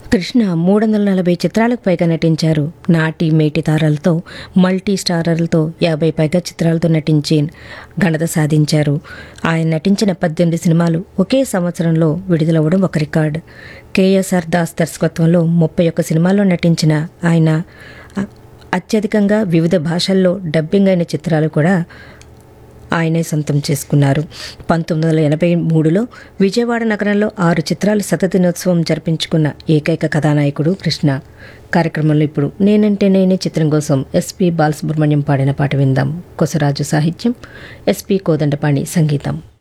కృష్ణ మూడు వందల నలభై చిత్రాలకు పైగా నటించారు నాటి మేటి తారలతో మల్టీ స్టారర్లతో యాభై పైగా చిత్రాలతో నటించి ఘనత సాధించారు ఆయన నటించిన పద్దెనిమిది సినిమాలు ఒకే సంవత్సరంలో విడుదలవ్వడం ఒక రికార్డ్ కేఎస్ఆర్ దాస్ దర్శకత్వంలో ముప్పై ఒక్క సినిమాల్లో నటించిన ఆయన అ- అత్యధికంగా వివిధ భాషల్లో డబ్బింగ్ అయిన చిత్రాలు కూడా ఆయనే సొంతం చేసుకున్నారు పంతొమ్మిది వందల ఎనభై మూడులో విజయవాడ నగరంలో ఆరు చిత్రాలు శతదినోత్సవం జరిపించుకున్న ఏకైక కథానాయకుడు కృష్ణ కార్యక్రమంలో ఇప్పుడు నేనంటే నేనే చిత్రం కోసం ఎస్పి బాలసుబ్రహ్మణ్యం పాడిన పాట విందాం కొసరాజు సాహిత్యం ఎస్పి కోదండపాణి సంగీతం